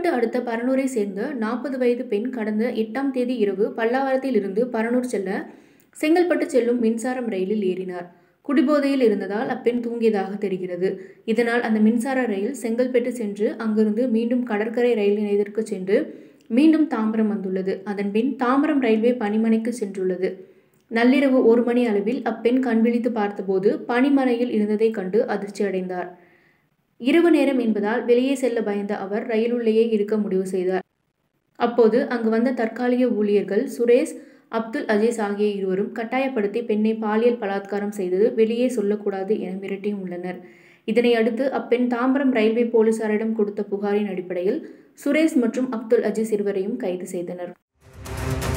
செங்கல்பட்டு அடுத்த பரனூரை சேர்ந்த நாற்பது வயது பெண் கடந்த எட்டாம் தேதி இரவு பல்லாவரத்தில் இருந்து பரனூர் செல்ல செங்கல்பட்டு செல்லும் மின்சாரம் ரயிலில் ஏறினார் குடிபோதையில் இருந்ததால் அப்பெண் தூங்கியதாக தெரிகிறது இதனால் அந்த மின்சார ரயில் செங்கல்பட்டு சென்று அங்கிருந்து மீண்டும் கடற்கரை ரயில் நிலையத்திற்கு சென்று மீண்டும் தாம்பரம் வந்துள்ளது அதன் பின் தாம்பரம் ரயில்வே பணிமனைக்கு சென்றுள்ளது நள்ளிரவு ஒரு மணி அளவில் அப்பெண் கண்விழித்து பார்த்தபோது பனிமனையில் இருந்ததைக் கண்டு அதிர்ச்சி அடைந்தார் இரவு நேரம் என்பதால் வெளியே செல்ல பயந்த அவர் ரயிலுள்ளேயே இருக்க முடிவு செய்தார் அப்போது அங்கு வந்த தற்காலிக ஊழியர்கள் சுரேஷ் அப்துல் அஜீஸ் ஆகிய இருவரும் கட்டாயப்படுத்தி பெண்ணை பாலியல் பலாத்காரம் செய்தது வெளியே சொல்லக்கூடாது என மிரட்டியும் உள்ளனர் இதனை அடுத்து அப்பெண் தாம்பரம் ரயில்வே போலீசாரிடம் கொடுத்த புகாரின் அடிப்படையில் சுரேஷ் மற்றும் அப்துல் அஜீஸ் இருவரையும் கைது செய்தனர்